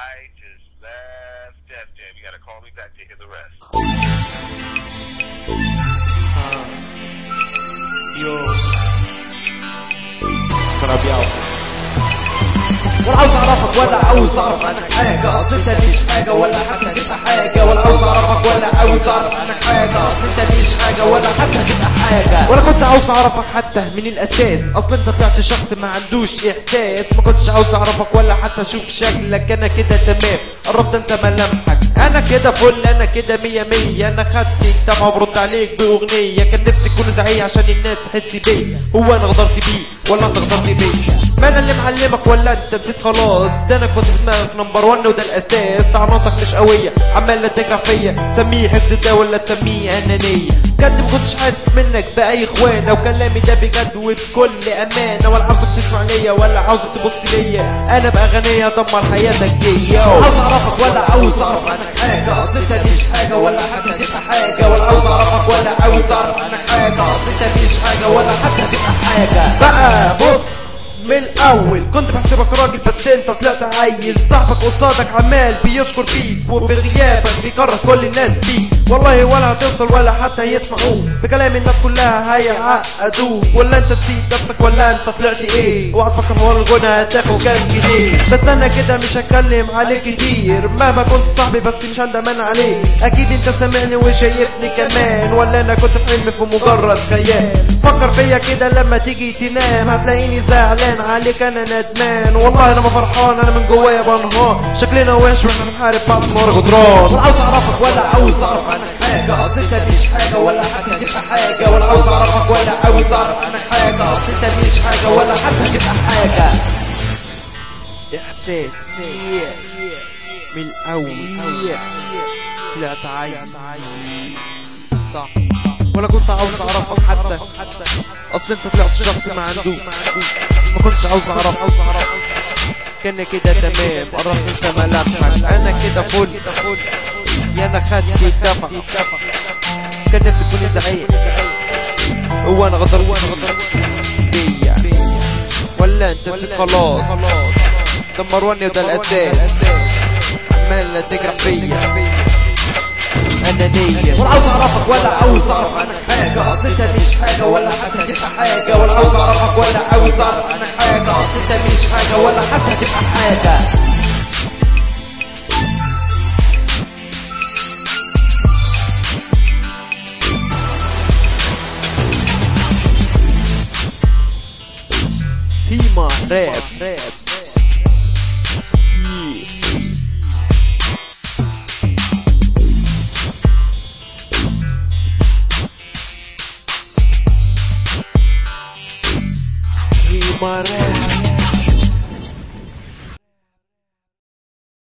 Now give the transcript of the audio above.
I just left Def Jam. You gotta call me back to hear the rest. يو ربيعو ولا عاوز اعرفك ولا عاوز اعرف عنك حاجة اصل انت مش حاجة ولا حتى تبقى حاجة ولا عاوز اعرفك ولا عاوز اعرف عنك حاجة اصل انت مش حاجة ولا حتى تبقى حاجة ولا كنت عاوز اعرفك حتى من الاساس اصل انت طلعت شخص ما عندوش احساس ما كنتش عاوز اعرفك ولا حتى اشوف شكلك انا كده تمام قربت انت ملامحك انا كده فل انا كده مية مية انا خدت الدمع وبرد عليك باغنية كان نفسي تكون زعيق عشان الناس تحس بيا هو انا غدرت بيه ولا انت غدرت بيا ما انا اللي معلمك ولا انت نسيت خلاص ده انا كنت في دماغك نمبر 1 وده الاساس طعناتك مش قويه عمال تجرح فيا سميه حسد ده ولا تسميه انانيه بجد ما كنتش حاسس منك باي اخوان لو كلامي ده بجد وبكل امانه ولا عاوزك تسمع ليا ولا عاوزك تبص ليا انا بقى غنيه ادمر حياتك دي عاوز اعرفك ولا عاوز اعرف عنك حاجه اصل انت مش حاجه ولا حتى تبقى حاجه ولا عاوز اعرفك ولا عاوز اعرف عنك حاجه اصل انت مش حاجه ولا حتى تبقى حاجه بقى بص من الاول كنت بحسبك راجل بس انت طلعت عيل صاحبك قصادك عمال بيشكر فيك وفي غيابك بيكره كل الناس بيك والله ولا هتوصل ولا حتى يسمعوك بكلام الناس كلها هيعقدوك ولا انت نسيت نفسك ولا انت طلعت ايه اوعى تفكر ورا الغنى هتاخد كام جنيه بس انا كده مش هتكلم عليك كتير مهما كنت صاحبي بس مش هندم انا عليك اكيد انت سامعني وشايفني كمان ولا انا كنت في حلم في مجرد خيال فكر فيا كده لما تيجي تنام هتلاقيني زعلان عليك انا ندمان والله انا ما فرحان انا من جوايا بنهار شكلنا وحش واحنا بنحارب بعض نار غدران ولا عاوز اعرفك ولا عاوز اعرف عنك حاجه اصل انت مش حاجه ولا حتى تبقى حاجه ولا عاوز اعرفك ولا عاوز اعرف عنك حاجه اصل انت مش حاجه ولا حتى تبقى حاجه احساس من الاول طلعت عين صح ولا كنت عاوز اعرفك حتى اصل انت طلعت شخص ما عنده ما كنتش عاوز اعرف كان كده تمام قربت انت ملامحك انا كده فل يا انا خدت الدفع كان نفسي تكون زعيق هو انا غدر وانا غدر بيا ولا انت نسيت خلاص دمروني وده الاساس عمال تجرح فيا انانية ولا عاوز اعرفك ولا عاوز اعرف عنك حاجة اصل انت مش حاجة ولا حتى تبقى حاجة ولا عاوز اعرفك ولا عاوز اعرف عنك حاجة اصل انت مش حاجة ولا حتى تبقى حاجة تيما راب راب تيما راب